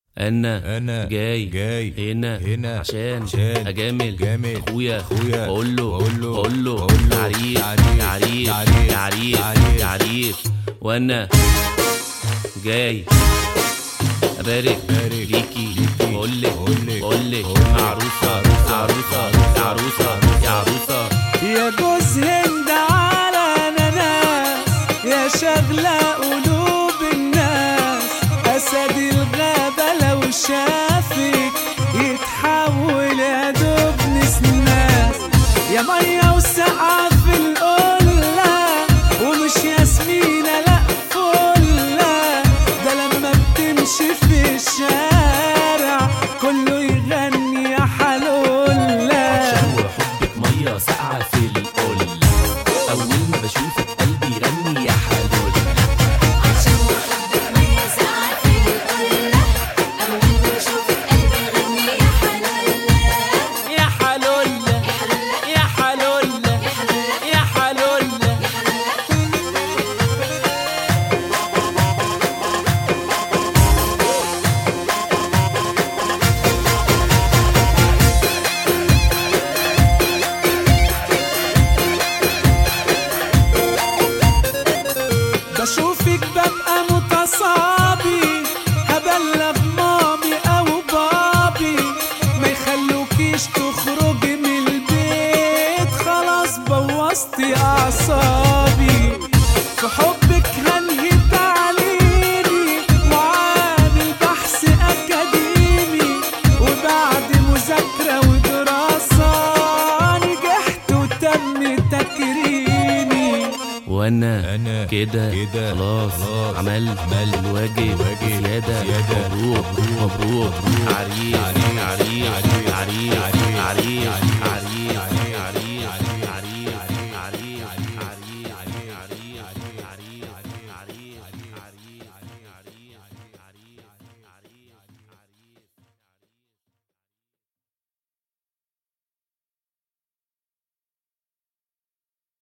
انا أنا جاي جاي هنا هنا عشان عشان اجامل جامل اخويا أخويا بقول له بقول له بقول له بقول له تعريف تعريف تعريف تعريف تعريف تعريف تعريف وانا جاي ابارك بارك ليكي ليكي بقول لك بقول لك بقول لك بقول لك عروسه عروسة عروسه يا عروسه يا عروسه يا جوز هند على اناناس يا شغلة قلوب الناس أسد الغابة لو شافك يتحول يا دوب نسناس يا مية وسقعة في القلة ومش ياسمينة لأ فلة ده لما بتمشي في الشارع كله يغني يا حلولة وحبك ميه ساقعه في القل اول ما بشوفك قلبي يغني يا حلول عشان وحبك مية ساعة في القلة أول ما بشوفك قلبي يغني يا حلالة يا حلول يا حلول يا حلول بشوفك ببقى متصابي هبلغ مامي او بابي ما يخلوكيش تخرجي من البيت خلاص بوظتي اعصابي في حبك هنهي تعليمي وعامل بحث اكاديمي وبعد مذاكرة ودراسة نجحت وتم تكريمي وانا أنا كده كده خلاص خلاص عمل عمل الواجب الواجب زيادة زيادة مبروك مبروك عريس عريس عريس عريس عريس عريس عريس